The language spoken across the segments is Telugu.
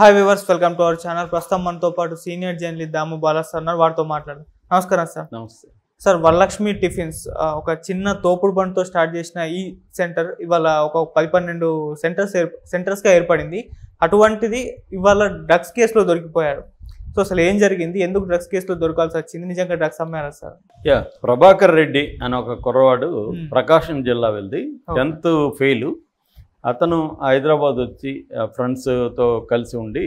Hi viewers welcome to our channel ప్రస్తుతం మనతో పాటు senior journalist Damu Bala sir ఉన్నారు వారితో మాట్లాడదాం నమస్కారం సార్ నమస్తే సార్ వరలక్ష్మి టిఫిన్స్ ఆ, ఒక చిన్న తోపుడు బండితో స్టార్ట్ చేసిన ఈ సెంటర్ ఇవాళ ఒక పది పన్నెండు సెంటర్స్ ఏర్ సెంటర్స్గా ఏర్పడింది అటువంటిది ఇవాళ డ్రగ్స్ కేసులో దొరికిపోయాడు సో అసలు ఏం జరిగింది ఎందుకు డ్రగ్స్ కేసులో దొరకాల్సి వచ్చింది నిజంగా డ్రగ్స్ అమ్మారా సార్ యా ప్రభాకర్ రెడ్డి అని ఒక కుర్రవాడు Hmm. ప్రకాశం జిల్లా వెళ్ది Okay. టెన్త్ ఫెయిల్ అతను హైదరాబాద్ వచ్చి ఫ్రెండ్స్తో కలిసి ఉండి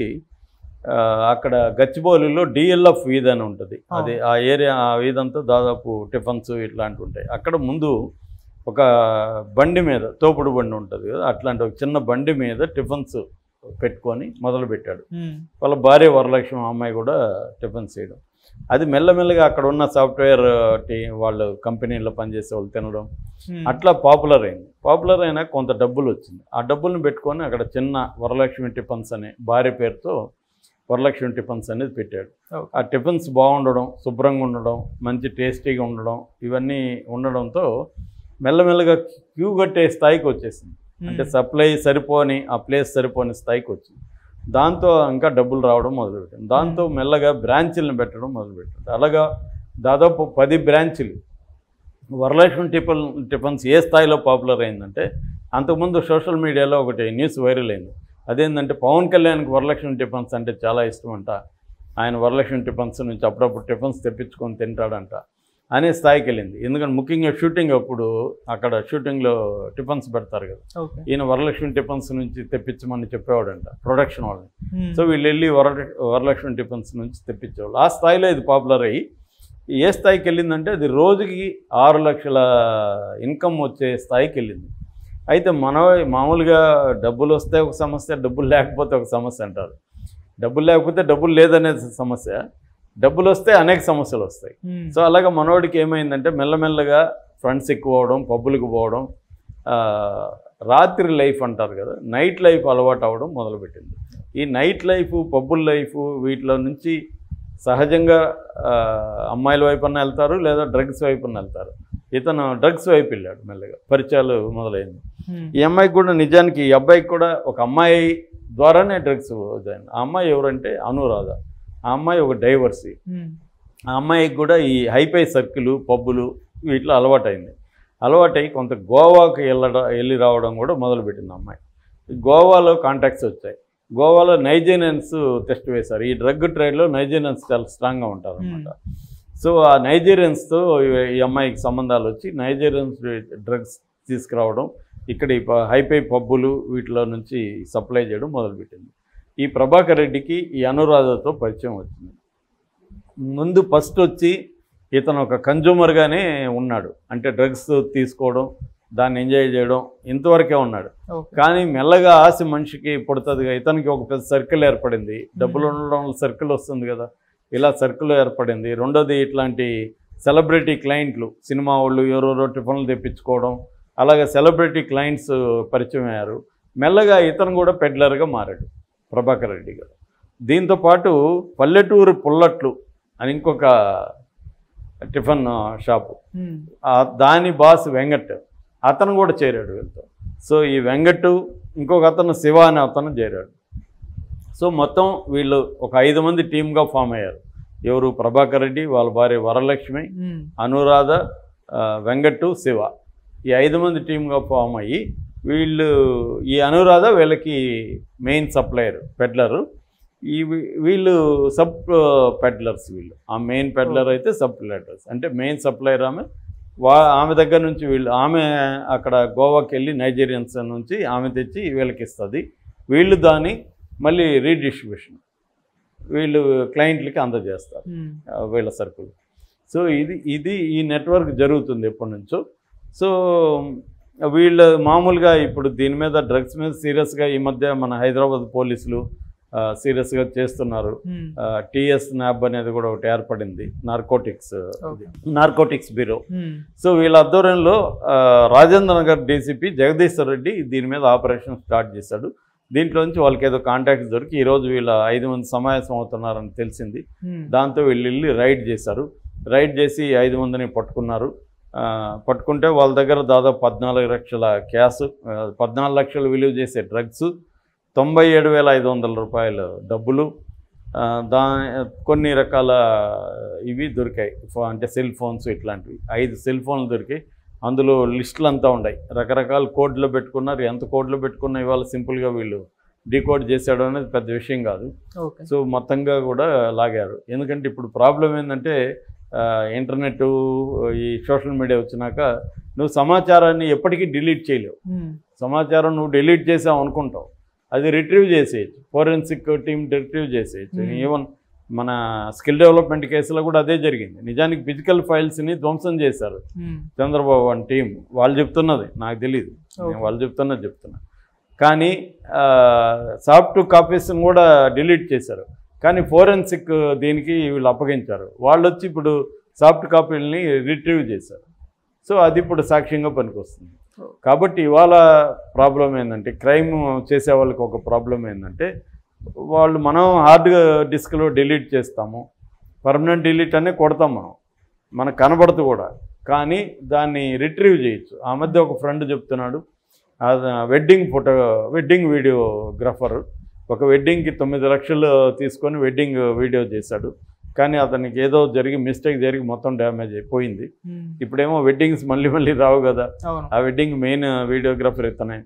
ఆ, అక్కడ గచ్చిబౌలిలో డిఎల్ఎఫ్ వీధి అని ఉంటుంది Oh. అది ఆ ఏరియా ఆ వీధి అంతా దాదాపు టిఫన్స్ ఇట్లాంటివి ఉంటాయి అక్కడ ముందు ఒక బండి మీద తోపుడు బండి ఉంటుంది కదా అట్లాంటి ఒక చిన్న బండి మీద టిఫన్స్ పెట్టుకొని మొదలు పెట్టాడు ఉమ్, వాళ్ళ భార్య వరలక్ష్మి అమ్మాయి కూడా టిఫిన్ చేయడం అది మెల్లమెల్లగా అక్కడ ఉన్న సాఫ్ట్వేర్ టీ వాళ్ళు కంపెనీలో పనిచేసే వాళ్ళు తినడం ఉమ్, అట్లా పాపులర్ అయింది పాపులర్ అయినా కొంత డబ్బులు వచ్చింది ఆ డబ్బులను పెట్టుకొని అక్కడ చిన్న వరలక్ష్మి టిఫిన్స్ అనే భార్య పేరుతో వరలక్ష్మి టిఫిన్స్ అనేది పెట్టాడు Okay. ఆ టిఫిన్స్ బాగుండడం శుభ్రంగా ఉండడం మంచి టేస్టీగా ఉండడం ఇవన్నీ ఉండడంతో మెల్లమెల్లగా క్యూ కట్టే స్థాయికి వచ్చేసింది ఉమ్, అంటే సప్లై సరిపోని ఆ ప్లేస్ సరిపోని స్థాయికి వచ్చింది దాంతో ఇంకా డబ్బులు రావడం మొదలుపెట్టింది దాంతో మెల్లగా బ్రాంచీలను పెట్టడం మొదలుపెట్టింది అలాగా దాదాపు పది బ్రాంచీలు వరలక్ష్మి టిఫిన్ టిఫిన్స్ ఏ స్థాయిలో పాపులర్ అయిందంటే అంతకుముందు సోషల్ మీడియాలో ఒకటి న్యూస్ వైరల్ అయింది అదేంటంటే పవన్ కళ్యాణ్కి వరలక్ష్మి టిఫిన్స్ అంటే చాలా ఇష్టం అంట ఆయన వరలక్ష్మి టిఫిన్స్ నుంచి అప్పుడప్పుడు టిఫిన్స్ తెప్పించుకొని తింటాడంట అనే స్థాయికి వెళ్ళింది ఎందుకంటే ముఖ్యంగా షూటింగ్ అప్పుడు అక్కడ షూటింగ్లో టిఫిన్స్ పెడతారు కదా ఓకే ఈయన వరలక్ష్మి టిఫిన్స్ నుంచి తెప్పించమని చెప్పేవాడంట ప్రొడక్షన్ వాళ్ళని ఉమ్, సో వీళ్ళు వెళ్ళి వర వరలక్ష్మి టిఫిన్స్ నుంచి తెప్పించేవాళ్ళు ఆ స్థాయిలో ఇది పాపులర్ అయ్యి ఏ స్థాయికి వెళ్ళిందంటే అది రోజుకి ఆరు లక్షల ఇన్కమ్ వచ్చే స్థాయికి వెళ్ళింది అయితే మన మామూలుగా డబ్బులు వస్తే ఒక సమస్య డబ్బులు లేకపోతే ఒక సమస్య అంటారు డబ్బులు లేకపోతే డబ్బులు లేదనేది సమస్య డబ్బులు వస్తే అనేక సమస్యలు వస్తాయి ఉమ్, సో అలాగా మనోడికి ఏమైందంటే మెల్లమెల్లగా ఫ్రెండ్స్ ఎక్కువ అవడం పబ్బులకు పోవడం ఆ, రాత్రి లైఫ్ అంటారు కదా నైట్ లైఫ్ అలవాటు అవ్వడం మొదలుపెట్టింది ఈ నైట్ లైఫ్ పబ్బుల లైఫ్ వీటిలో నుంచి సహజంగా ఆ, అమ్మాయిల వైపున వెళ్తారు లేదా డ్రగ్స్ వైపున వెళ్తారు ఇతను డ్రగ్స్ వైపు వెళ్ళాడు మెల్లగా పరిచయాలు మొదలైంది ఉమ్, ఈ అమ్మాయికి కూడా నిజానికి ఈ అబ్బాయికి కూడా ఒక అమ్మాయి ద్వారానే డ్రగ్స్ వదిలింది ఆ అమ్మాయి ఎవరంటే అనురాధ ఆ అమ్మాయి ఒక డైవర్సీ ఉమ్, ఆ అమ్మాయికి కూడా ఈ హైపై సర్కిల్ పబ్బులు వీటిలో అలవాటైంది అలవాటై కొంత గోవాకి వెళ్ళడం వెళ్ళి రావడం కూడా మొదలుపెట్టింది ఆ అమ్మాయి ఈ గోవాలో కాంటాక్ట్స్ వచ్చాయి గోవాలో నైజీరియన్స్ టెస్ట్ వేశారు ఈ డ్రగ్ ట్రేడ్లో నైజీరియన్స్ చాలా స్ట్రాంగ్గా ఉంటారు అనమాట సో ఆ నైజీరియన్స్తో ఈ- ఈ అమ్మాయికి సంబంధాలు వచ్చి నైజీరియన్స్ డ్రగ్స్ తీసుకురావడం ఇక్కడ ఈ ప- హైపై పబ్బులు వీటిలో నుంచి సప్లై చేయడం మొదలుపెట్టింది ఈ ప్రభాకర్ రెడ్డికి ఈ అనురాధతో పరిచయం వచ్చింది ముందు ఫస్ట్ వచ్చి ఇతను ఒక కన్జ్యూమర్గానే ఉన్నాడు అంటే డ్రగ్స్ తీసుకోవడం దాన్ని ఎంజాయ్ చేయడం ఇంతవరకే ఉన్నాడు ఓకే కానీ మెల్లగా ఆశ మనిషికి పుడుతుందిగా ఇతనికి ఒక పెద్ద సర్కిల్ ఏర్పడింది డబ్బులు ఉండడం వల్ల సర్కిల్ వస్తుంది కదా ఇలా సర్కిల్ ఏర్పడింది రెండోది ఇట్లాంటి సెలబ్రిటీ క్లయింట్లు సినిమా వాళ్ళు ఎవరెవరో టిఫిన్లు తెప్పించుకోవడం అలాగే సెలబ్రిటీ క్లయింట్స్ పరిచయం అయ్యారు మెల్లగా ఇతను కూడా పెడ్లర్గా మారాడు ప్రభాకర్ రెడ్డి గారు దీంతో పాటు పల్లెటూరు పుల్లట్లు అని ఇంకొక టిఫిన్ షాపు ఉమ్, ఆ దాని బాస్ వెంకట్ అతను కూడా చేరాడు వీళ్ళతో సో ఈ వెంకట్ ఇంకొక అతను శివ అనే అతను చేరాడు సో మొత్తం వీళ్ళు ఒక ఐదు మంది టీమ్గా ఫామ్ అయ్యారు ఎవరు ప్రభాకర్ రెడ్డి వాళ్ళ భార్య వరలక్ష్మి ఉమ్, అనురాధ ఆ, వెంకట్ శివ ఈ ఐదు మంది టీమ్గా ఫామ్ అయ్యి వీళ్ళు ఈ అనురాధ వీళ్ళకి మెయిన్ సప్లయర్ పెడ్లరు ఈ వీ- వీళ్ళు సబ్ పెడ్లర్స్ వీళ్ళు ఆ మెయిన్ పెడ్లర్ అయితే సబ్ పెడ్లర్స్ అంటే మెయిన్ సప్లయర్ ఆమె వా ఆమె దగ్గర నుంచి వీళ్ళు ఆమె అక్కడ గోవాకి వెళ్ళి నైజీరియన్స్ నుంచి ఆమె తెచ్చి వీళ్ళకి ఇస్తుంది వీళ్ళు దాన్ని మళ్ళీ రీడిస్ట్రిబ్యూషన్ వీళ్ళు క్లయింట్లకి అందజేస్తారు ఉమ్, ఆ, వీళ్ళ సర్కిల్ సో ఇది ఇది ఈ నెట్వర్క్ జరుగుతుంది ఎప్పటి నుంచో సో వీళ్ళు మామూలుగా ఇప్పుడు దీని మీద డ్రగ్స్ మీద సీరియస్గా ఈ మధ్య మన హైదరాబాద్ పోలీసులు సీరియస్గా చేస్తున్నారు ఉమ్, టిఎస్ న్యాబ్ అనేది కూడా ఒకటి ఏర్పడింది narcotics okay narcotics bureau um, so వీళ్ళ ఆధ్వర్యంలో ఆ, రాజేంద్ర నగర్ డీసీపీ జగదీశ్వర్ రెడ్డి దీని మీద ఆపరేషన్ స్టార్ట్ చేశాడు దీంట్లో నుంచి వాళ్ళకి ఏదో కాంటాక్ట్ దొరికి ఈరోజు వీళ్ళ ఐదు మంది సమావేశం అవుతున్నారని తెలిసింది ఉమ్, దాంతో వీళ్ళు వెళ్ళి రైడ్ చేశారు రైడ్ చేసి ఐదు మందిని పట్టుకున్నారు ఆ, పట్టుకుంటే వాళ్ళ దగ్గర దాదాపు పద్నాలుగు లక్షల క్యాష్ ఆ, పద్నాలుగు లక్షలు విలువ చేసే డ్రగ్స్ తొంభై ఏడు వేల ఐదు వందల రూపాయల డబ్బులు ఆ, దా కొన్ని రకాల ఇవి దొరికాయి ఫో- అంటే సెల్ ఫోన్స్ ఇట్లాంటివి ఐదు సెల్ ఫోన్లు దొరికాయి అందులో లిస్టులు అంతా ఉన్నాయి రకరకాల కోడ్లు పెట్టుకున్నారు ఎంత కోడ్లు పెట్టుకున్నా ఇవాళ సింపుల్గా వీళ్ళు డీకోడ్ చేశాడు అనేది పెద్ద విషయం కాదు ఓకే సో మొత్తంగా కూడా లాగారు ఎందుకంటే ఇప్పుడు ప్రాబ్లం ఏంటంటే ఆ, ఇంటర్నెట్ ఈ సోషల్ మీడియా వచ్చినాక నువ్వు సమాచారాన్ని ఎప్పటికీ డిలీట్ చేయలేవు ఉమ్, సమాచారం నువ్వు డిలీట్ చేసావు అనుకుంటావు అది రిట్రీవ్ చేసేయచ్చు ఫోరెన్సిక్ టీం రిట్రీవ్ చేసేయచ్చు Hmm. ఈవెన్ మన స్కిల్ డెవలప్మెంట్ కేసులో కూడా అదే జరిగింది నిజానికి ఫిజికల్ ఫైల్స్ని ధ్వంసం చేశారు ఉమ్, చంద్రబాబు అని టీం వాళ్ళు చెప్తున్నది నాకు తెలియదు నేను Okay. వాళ్ళు చెప్తున్నది చెప్తున్నా కానీ సాఫ్ట్ కాపీస్ని కూడా డిలీట్ చేశారు కానీ ఫోరెన్సిక్ దీనికి వీళ్ళు అప్పగించారు వాళ్ళు వచ్చి ఇప్పుడు సాఫ్ట్ కాపీలని రిట్రీవ్ చేశారు సో అది ఇప్పుడు సాక్ష్యంగా పనికొస్తుంది కాబట్టి ఇవాళ ప్రాబ్లం ఏంటంటే క్రైమ్ చేసే వాళ్ళకి ఒక ప్రాబ్లం ఏంటంటే వాళ్ళు మనం హార్డ్ డిస్క్లో డిలీట్ చేస్తాము పర్మనెంట్ డిలీట్ అనే కొడతాం మనం మనకు కనబడుతూ కూడా కానీ దాన్ని రిట్రీవ్ చేయొచ్చు ఆ మధ్య ఒక ఫ్రెండ్ చెప్తున్నాడు అది వెడ్డింగ్ ఫోటో వెడ్డింగ్ వీడియోగ్రాఫర్ ఒక వెడ్డింగ్కి తొమ్మిది లక్షలు తీసుకొని వెడ్డింగ్ వీడియో చేశాడు కానీ అతనికి ఏదో జరిగి మిస్టేక్ జరిగి మొత్తం డ్యామేజ్ అయిపోయింది ఉమ్, ఇప్పుడేమో వెడ్డింగ్స్ మళ్ళీ మళ్ళీ రావు కదా అవును ఆ వెడ్డింగ్ మెయిన్ వీడియోగ్రాఫర్ ఇతనే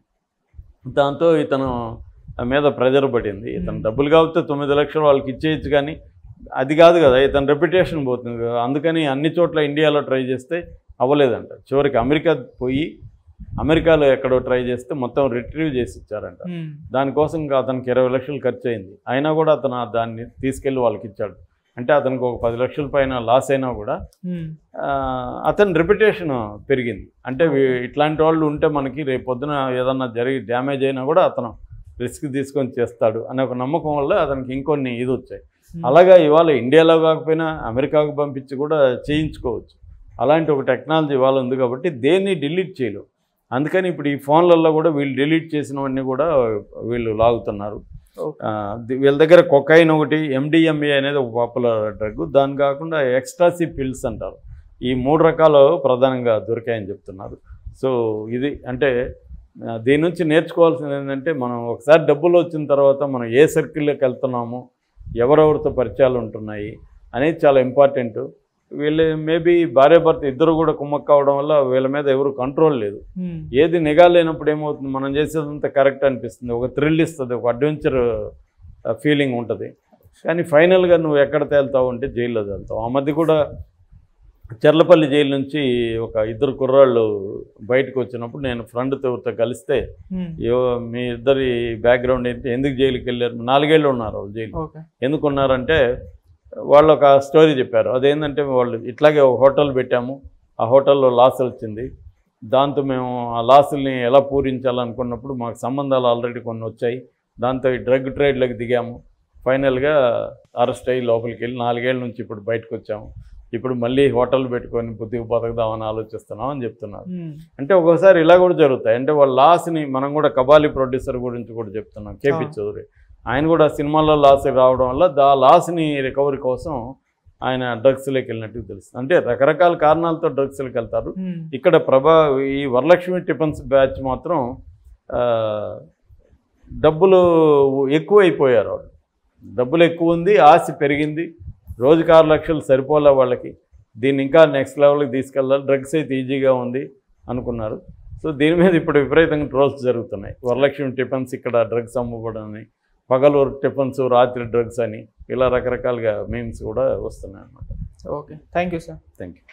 దాంతో ఇతను మీద ప్రెజర్ పడింది ఇతను Hmm. డబ్బులు కాబట్టి తొమ్మిది లక్షలు వాళ్ళకి ఇచ్చేయచ్చు కానీ అది కాదు కదా ఇతను రెప్యుటేషన్ పోతుంది కదా అందుకని అన్ని చోట్ల ఇండియాలో ట్రై చేస్తే అవ్వలేదంట చివరికి అమెరికా పోయి అమెరికాలో ఎక్కడో ట్రై చేస్తే మొత్తం రిట్రీవ్ చేసి ఇచ్చారంట ఉమ్, దానికోసం ఇంకా అతనికి ఇరవై లక్షలు ఖర్చు అయింది అయినా కూడా అతను ఆ దాన్ని తీసుకెళ్ళి వాళ్ళకి ఇచ్చాడు అంటే అతనికి ఒక పది లక్షల పైన లాస్ అయినా కూడా ఉమ్, ఆ, అతని రెప్యుటేషన్ పెరిగింది అంటే వీ- ఇట్లాంటి వాళ్ళు ఉంటే మనకి రేపు పొద్దున ఏదన్నా జరిగి డ్యామేజ్ అయినా కూడా అతను రిస్క్ తీసుకొని చేస్తాడు అనే ఒక నమ్మకం వల్ల అతనికి ఇంకొన్ని ఇది వచ్చాయి ఉమ్, అలాగా ఇవాళ ఇండియాలో కాకపోయినా అమెరికాకు పంపించి కూడా చేయించుకోవచ్చు అలాంటి ఒక టెక్నాలజీ ఇవాళ ఉంది కాబట్టి దేన్ని డిలీట్ చేయలేవు అందుకని ఇప్పుడు ఈ ఫోన్లలో కూడా వీళ్ళు డిలీట్ చేసినవన్నీ కూడా వీళ్ళు లాగుతున్నారు ఓకే. ఆ, ది- వీళ్ళ దగ్గర కొకైన్ ఒకటి ఎండిఎంఏ అనేది ఒక పాపులర్ డ్రగ్ దాని కాకుండా ఎక్స్ట్రాసీ పిల్స్ అంటారు ఈ మూడు రకాలు ప్రధానంగా దొరికాయని చెప్తున్నారు సో ఇది అంటే ఆ, దీని నుంచి నేర్చుకోవాల్సింది ఏంటంటే మనం ఒకసారి డబ్బులు వచ్చిన తర్వాత మనం ఏ సర్కిల్లోకి వెళ్తున్నాము ఎవరెవరితో పరిచయాలు ఉంటున్నాయి అనేది చాలా ఇంపార్టెంట్ వీళ్ళు మేబీ భార్య భర్త ఇద్దరు కూడా కుమ్మక్క అవడం వల్ల వీళ్ళ మీద ఎవరు కంట్రోల్ లేదు ఉమ్, ఏది నిఘా లేనప్పుడు ఏమవుతుంది మనం చేసేదంతా కరెక్ట్ అనిపిస్తుంది ఒక థ్రిల్ ఇస్తుంది ఒక అడ్వెంచర్ ఫీలింగ్ ఉంటుంది కానీ ఫైనల్గా నువ్వు ఎక్కడ తేలుతావు అంటే జైల్లో తేలుతావు ఆ మధ్య కూడా చెర్లపల్లి జైలు నుంచి ఒక ఇద్దరు కుర్రాళ్ళు బయటకు వచ్చినప్పుడు నేను ఫ్రెండ్తో కలిస్తే ఉమ్, ఏవో మీ ఇద్దరి బ్యాక్గ్రౌండ్ ఏంటి ఎందుకు జైలుకి వెళ్ళారు నాలుగేళ్ళు ఉన్నారు వాళ్ళు జైలు ఓకే ఎందుకు ఉన్నారంటే వాళ్ళు ఒక స్టోరీ చెప్పారు అదేంటంటే వాళ్ళు ఇట్లాగే ఒక హోటల్ పెట్టాము ఆ హోటల్లో లాస్ వచ్చింది దాంతో మేము ఆ లాసుల్ని ఎలా పూరించాలనుకున్నప్పుడు మాకు సంబంధాలు ఆల్రెడీ కొన్ని వచ్చాయి దాంతో ఈ డ్రగ్ ట్రేడ్లోకి దిగాము ఫైనల్గా అరెస్ట్ అయ్యి లోపలికి వెళ్ళి నాలుగేళ్ల నుంచి ఇప్పుడు బయటకు వచ్చాము ఇప్పుడు మళ్ళీ హోటల్ పెట్టుకొని బుద్ధికి బతకదామని ఆలోచిస్తున్నాం అని చెప్తున్నారు ఉమ్, అంటే ఒక్కోసారి ఇలా కూడా జరుగుతాయి అంటే వాళ్ళ లాస్ని మనం కూడా కబాలి ప్రొడ్యూసర్ గురించి కూడా చెప్తున్నాం కేపీ ఆ. చౌదరి ఆయన కూడా సినిమాల్లో లాస్ రావడం వల్ల దా లాస్ని రికవరీ కోసం ఆయన డ్రగ్స్లోకి వెళ్ళినట్టు తెలుస్తుంది అంటే రకరకాల కారణాలతో డ్రగ్స్లోకి వెళ్తారు ఉమ్, ఇక్కడ ప్రభా ఈ వరలక్ష్మి టిఫిన్స్ బ్యాచ్ మాత్రం ఆ, డబ్బులు ఎక్కువైపోయారు వాళ్ళు డబ్బులు ఎక్కువ ఉంది ఆశ పెరిగింది రోజుకి ఆరు లక్షలు సరిపోలే వాళ్ళకి దీన్ని ఇంకా నెక్స్ట్ లెవెల్కి తీసుకెళ్ళాలి డ్రగ్స్ అయితే ఈజీగా ఉంది అనుకున్నారు సో దీని మీద ఇప్పుడు విపరీతంగా ట్రోల్స్ జరుగుతున్నాయి వరలక్ష్మి టిఫిన్స్ ఇక్కడ డ్రగ్స్ అమ్ముకోవడం అని పగలు టిఫిన్స్ రాత్రి డ్రగ్స్ అని ఇలా రకరకాలుగా మీమ్స్ కూడా వస్తున్నాయి అన్నమాట okay thank you sir thank you